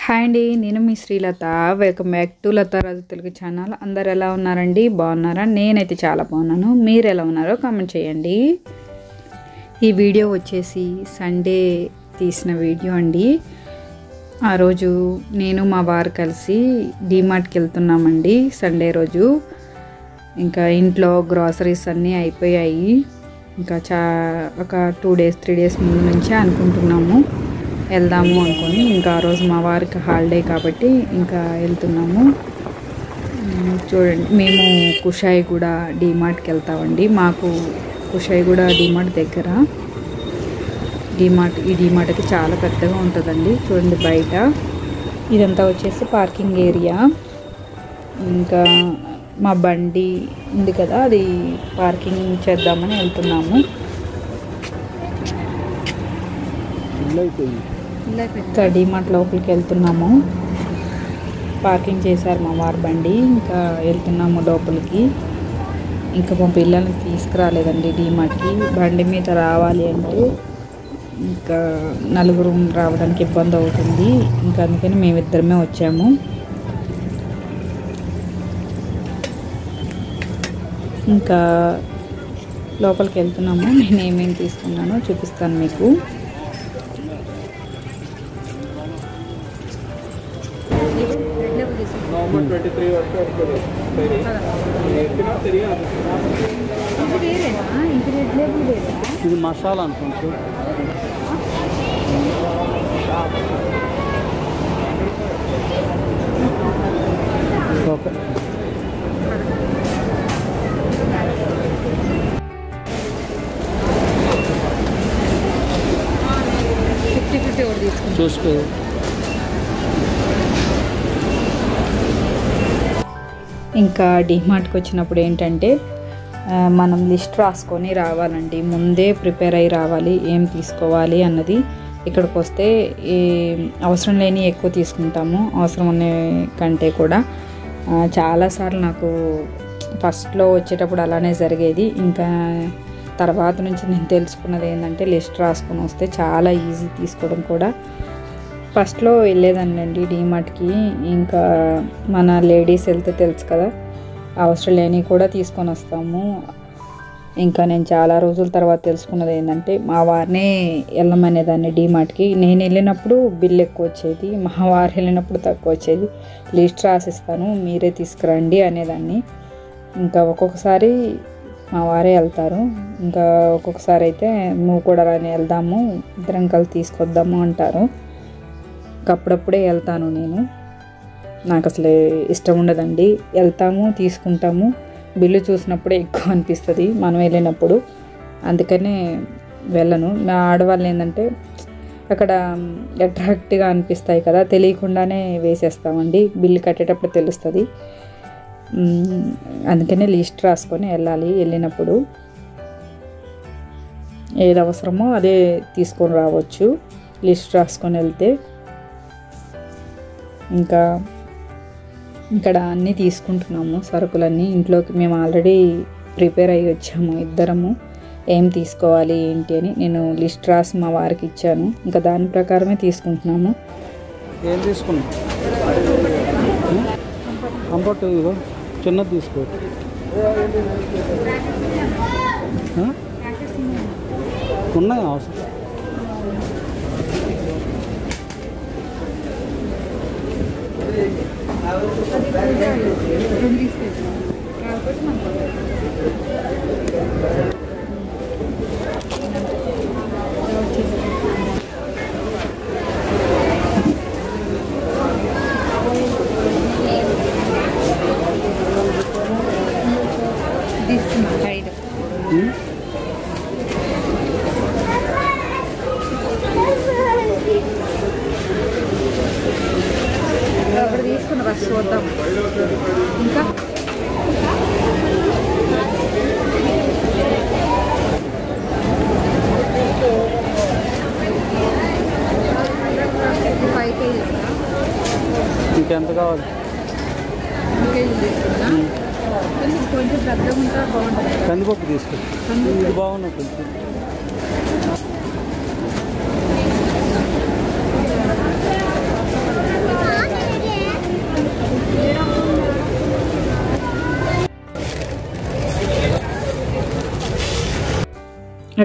Hi అండి నేను మీ Srilatha welcome back to Latha Raju Telugu channel అందరు ఎలా ఉన్నారండి బాగున్నారా నేనైతే చాలా బాగున్నాను మీరు ఎలా ఉన్నారో కామెంట్ చేయండి ఈ వీడియో వచ్చేసి సండే తీసిన వీడియో అండి ఆ రోజు నేను మా వారు కలిసి డీమార్ట్కి వెళ్తున్నామండి సండే రోజు ఇంకా ఇంట్లో గ్రాసరీస్ అన్నీ అయిపోయాయి ఇంకా చా ఒక టూ డేస్ త్రీ డేస్ ముందు నుంచే అనుకుంటున్నాము వెళ్దాము అనుకొని ఇంకా ఆ రోజు మా వారికి హాలిడే కాబట్టి ఇంకా వెళ్తున్నాము ఉమ్, చూడండి మేము కుషాయిగూడ డీమార్ట్కి వెళ్తామండి మాకు కుషాయిగూడ డీమార్ట్ దగ్గర డీమార్ట్ ఈ డీమార్ట్ అయితే చాలా పెద్దగా ఉంటుందండి చూడండి బయట ఇదంతా వచ్చేసి పార్కింగ్ ఏరియా ఇంకా మా బండి ఉంది కదా అది పార్కింగ్ చేద్దామని వెళ్తున్నాము ఇంకా డీమార్ట్ లోపలికి వెళ్తున్నాము పార్కింగ్ చేశారు మా వారి బండి ఇంకా వెళ్తున్నాము లోపలికి ఇంకా మా పిల్లల్ని తీసుకురాలేదండి డీమార్ట్కి బండి మీద రావాలి అంటే ఇంకా నలుగురు రావడానికి ఇబ్బంది అవుతుంది ఇంకా అందుకని మేమిద్దరమే వచ్చాము ఇంకా లోపలికి వెళ్తున్నాము నేను ఏమేమి తీసుకున్నానో చూపిస్తాను మీకు నవంబర్ ట్వంటీ త్రీ వరకు వస్తుంది ఎక్కినా తిరిగి ఇది మసాలా అనుకోండి ఓకే ఫిఫ్టీ ఫిఫ్టీ ఒకటి తీసుకుంటాం చూసుకో ఇంకా డిమార్ట్కి వచ్చినప్పుడు ఏంటంటే ఆ, మనం లిస్ట్ రాసుకొని రావాలండి ముందే ప్రిపేర్ అయ్యి రావాలి ఏం తీసుకోవాలి అన్నది ఇక్కడికి వస్తే ఈ అవసరం లేని ఎక్కువ తీసుకుంటాము అవసరం ఉన్న కంటే కూడా ఆ, చాలాసార్లు నాకు ఫస్ట్లో వచ్చేటప్పుడు అలానే జరిగేది ఇంకా తర్వాత నుంచి నేను తెలుసుకున్నది ఏంటంటే లిస్ట్ రాసుకొని వస్తే చాలా ఈజీ తీసుకోవడం కూడా ఫస్ట్లో వెళ్ళేదాన్నండి డీమార్ట్కి ఇంకా మన లేడీస్ వెళ్తే తెలుసు కదా అవసరం లేని కూడా తీసుకొని వస్తాము ఇంకా నేను చాలా రోజుల తర్వాత తెలుసుకున్నది ఏంటంటే మా వారినే వెళ్ళమనేదాన్ని డీమార్ట్కి నేను వెళ్ళినప్పుడు బిల్ ఎక్కువ వచ్చేది మా వారు వెళ్ళినప్పుడు తక్కువ వచ్చేది లిస్ట్ రాసిస్తాను మీరే తీసుకురండి అనేదాన్ని ఇంకా ఒక్కొక్కసారి మా వారే వెళ్తారు ఇంకా ఒక్కొక్కసారి అయితే నువ్వు కూడా రాని వెళ్దాము ఇద్దరం కలిసి తీసుకొద్దాము అంటారు ఇంకా అప్పుడప్పుడే వెళ్తాను నేను నాకు అసలు ఇష్టం ఉండదండి వెళ్తాము తీసుకుంటాము బిల్లు చూసినప్పుడే ఎక్కువ అనిపిస్తుంది మనం వెళ్ళినప్పుడు అందుకనే వెళ్ళను మా ఆడవాళ్ళు ఏంటంటే అక్కడ అట్రాక్ట్గా అనిపిస్తాయి కదా తెలియకుండానే వేసేస్తామండి బిల్లు కట్టేటప్పుడు తెలుస్తుంది మ్మ్, అందుకనే లిస్ట్ రాసుకొని వెళ్ళాలి వెళ్ళినప్పుడు ఏది అవసరమో అదే తీసుకొని రావచ్చు లిస్ట్ రాసుకొని వెళ్తే ఇంకా ఇక్కడ అన్నీ తీసుకుంటున్నాము సరుకులన్నీ ఇంట్లోకి మేము ఆల్రెడీ ప్రిపేర్ అయ్యి వచ్చాము ఇద్దరము ఏం తీసుకోవాలి ఏంటి అని నేను లిస్ట్ రాసి మా వారికి ఇచ్చాను ఇంకా దాని ప్రకారమే తీసుకుంటున్నాము ఏం తీసుకున్నాం కంఫర్ట్ ఇదో చిన్నది తీసుకో ఆ? ఉన్నాయి అవసరం ఐదు ఉం? అక్కడ తీసుకున్న బస్ చూద్దాం ఇంకా ఫైవ్ కేజీస్ ఇంకెంత కావాలి కేజీలు తీసుకున్నా కొంచెం కొంచెం పెద్దగా ఉంటే బాగుంటుంది కందిపప్పు తీసుకో ఇది బాగున్నా కొంచెం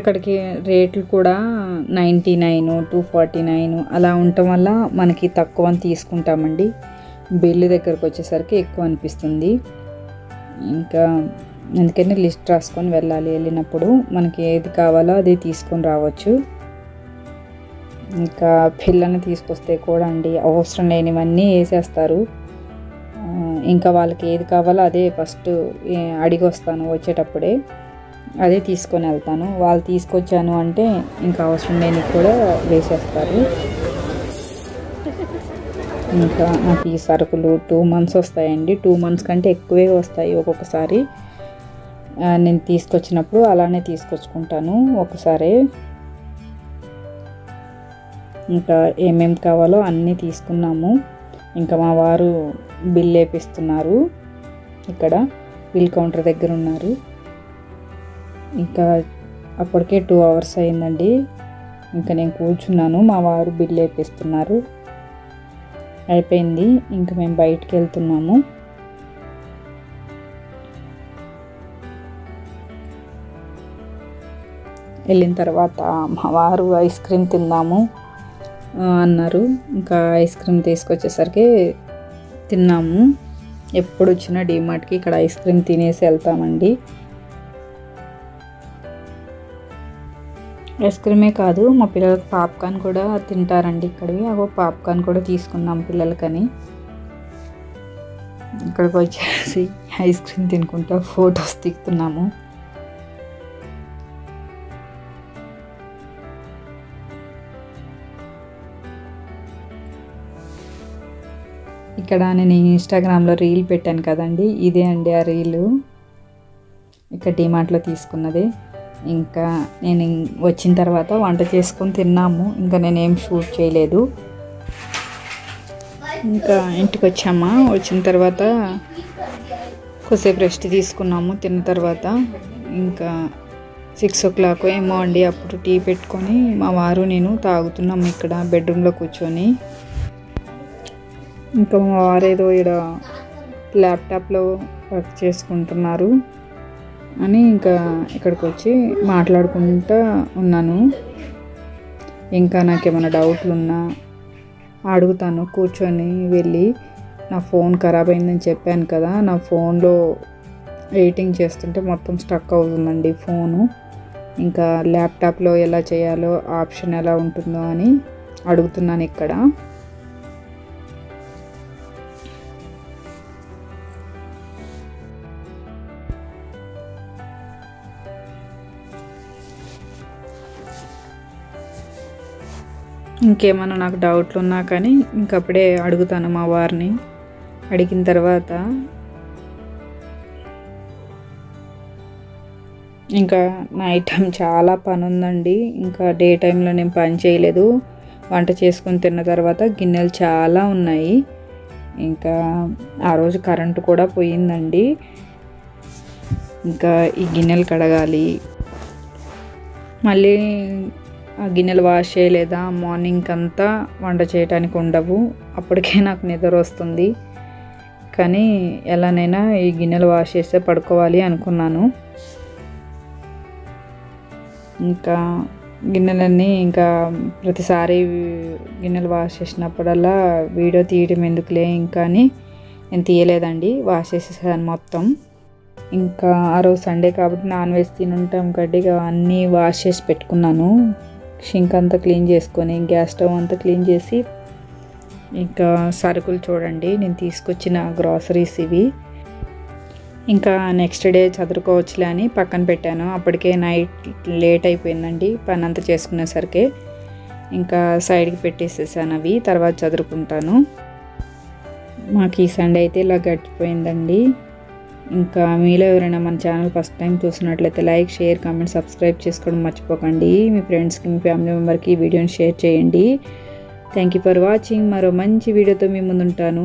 అక్కడికి రేట్లు కూడా ninety nine two forty nine అలా ఉండటం వల్ల మనకి తక్కువ అని తీసుకుంటామండి బిల్లు దగ్గరకు వచ్చేసరికి ఎక్కువ అనిపిస్తుంది ఇంకా అందుకని లిస్ట్ రాసుకొని వెళ్ళాలి వెళ్ళినప్పుడు మనకి ఏది కావాలో అది తీసుకొని రావచ్చు ఇంకా పిల్లని తీసుకొస్తే కూడా అండి అవసరం లేనివన్నీ వేసేస్తారు ఆ, ఇంకా వాళ్ళకి ఏది కావాలో అదే ఫస్ట్ ఏ- అడిగి వస్తాను వచ్చేటప్పుడే అదే తీసుకొని వెళ్తాను వాళ్ళు తీసుకొచ్చాను అంటే ఇంకా అవసరం లేని కూడా వేసేస్తారు ఇంకా నాకు ఈ సరుకులు టూ మంత్స్ వస్తాయండి టూ మంత్స్ కంటే ఎక్కువే వస్తాయి ఒక్కొక్కసారి ఆ, నేను తీసుకొచ్చినప్పుడు అలానే తీసుకొచ్చుకుంటాను ఒకసారి ఇంకా ఏమేమి కావాలో అన్నీ తీసుకున్నాము ఇంకా మా వారు బిల్ వేపిస్తున్నారు ఇక్కడ బిల్ కౌంటర్ దగ్గర ఉన్నారు ఇంకా అప్పటికే టూ అవర్స్ అయిందండి ఇంకా నేను కూర్చున్నాను మా వారు బిల్ వేపిస్తున్నారు అయిపోయింది ఇంకా మేము బయటికి వెళ్తున్నాము వెళ్ళిన తర్వాత మా వారు ఐస్ క్రీమ్ తిందాము ఆ, అన్నారు ఇంకా ఐస్ క్రీమ్ తీసుకొచ్చేసరికి తిన్నాము ఎప్పుడు వచ్చినా డీమార్ట్కి ఇక్కడ ఐస్ క్రీమ్ తినేసి వెళ్తామండి ఐస్ క్రీమే కాదు మా పిల్లలకు పాప్కార్న్ కూడా తింటారండి ఇక్కడివి అగో పాప్కార్న్ కూడా తీసుకున్నాం పిల్లలకని ఇక్కడికి వచ్చేసి ఐస్ క్రీమ్ తినుకుంటా ఫొటోస్ తీస్తున్నాము ఇక్కడ నేను ఇన్స్టాగ్రామ్లో రీల్ పెట్టాను కదండి ఇదే అండి ఆ రీలు ఇక్కడ డిమార్ట్లో తీసుకున్నది ఇంకా నేను ఇం- వచ్చిన తర్వాత వంట చేసుకొని తిన్నాము ఇంకా నేనేం షూట్ చేయలేదు ఇంకా ఇంటికి వచ్చామా వచ్చిన తర్వాత కొద్దిసేపు రెస్ట్ తీసుకున్నాము తిన్న తర్వాత ఇంకా సిక్స్ ఓ క్లాక్ ఏమో అండి అప్పుడు టీ పెట్టుకొని మా వారు నేను తాగుతున్నాము ఇక్కడ బెడ్రూమ్లో కూర్చొని ఇంకా మా వారు ఏదో ఇక్కడ ల్యాప్టాప్లో వర్క్ చేసుకుంటున్నారు అని ఇంకా ఇక్కడికి వచ్చి మాట్లాడుకుంటూ ఉన్నాను ఇంకా నాకేమైనా డౌట్లు ఉన్నా అడుగుతాను కూర్చొని వెళ్ళి నా ఫోన్ ఖరాబ్ అయిందని చెప్పాను కదా నా ఫోన్లో ఎడిటింగ్ చేస్తుంటే మొత్తం స్టక్ అవుతుందండి ఫోను ఇంకా ల్యాప్టాప్లో ఎలా చేయాలో ఆప్షన్ ఎలా ఉంటుందో అని అడుగుతున్నాను ఇక్కడ ఇంకేమైనా నాకు డౌట్లు ఉన్నా కానీ ఇంకప్పుడే అడుగుతాను మా వారిని అడిగిన తర్వాత ఇంకా నైట్ టైం చాలా పని ఉందండి ఇంకా డే టైంలో నేను పని చేయలేదు వంట చేసుకొని తిన్న తర్వాత గిన్నెలు చాలా ఉన్నాయి ఇంకా ఆ రోజు కరెంటు కూడా పోయిందండి ఇంకా ఈ గిన్నెలు కడగాలి మళ్ళీ ఆ గిన్నెలు వాష్ చేయలేదా మార్నింగ్ అంతా వంట చేయడానికి ఉండవు అప్పటికే నాకు నిద్ర వస్తుంది కానీ ఎలానైనా ఈ గిన్నెలు వాష్ చేస్తే పడుకోవాలి అనుకున్నాను ఇంకా గిన్నెలన్నీ ఇంకా ప్రతిసారి గిన్నెలు వాష్ చేసినప్పుడల్లా వీడియో తీయడం ఎందుకులే ఇంకా అని నేను తీయలేదండి వాష్ చేసేసాను మొత్తం ఇంకా ఆ రోజు సండే కాబట్టి నాన్ వెజ్ తినుంటాం గడ్డిగా అన్నీ వాష్ చేసి పెట్టుకున్నాను షింక్ అంతా క్లీన్ చేసుకొని గ్యాస్ స్టవ్ అంతా క్లీన్ చేసి ఇంకా సరుకులు చూడండి నేను తీసుకొచ్చిన గ్రాసరీస్ ఇవి ఇంకా నెక్స్ట్ డే చదువుకోవచ్చులే అని పక్కన పెట్టాను అప్పటికే నైట్ లేట్ అయిపోయిందండి పని అంతా చేసుకునేసరికి ఇంకా సైడ్కి పెట్టేసేసాను అవి తర్వాత చదువుకుంటాను మాకు ఈ సండే అయితే ఇలా గడిచిపోయిందండి ఇంకా మీలో ఎవరైనా మన ఛానల్ ఫస్ట్ టైం చూసినట్లయితే లైక్ షేర్ కామెంట్ సబ్స్క్రైబ్ చేసుకోవడం మర్చిపోకండి మీ ఫ్రెండ్స్కి మీ ఫ్యామిలీ మెంబర్కి ఈ వీడియోని షేర్ చేయండి థ్యాంక్ యూ ఫర్ వాచింగ్ మరో మంచి వీడియోతో మీ ముందుంటాను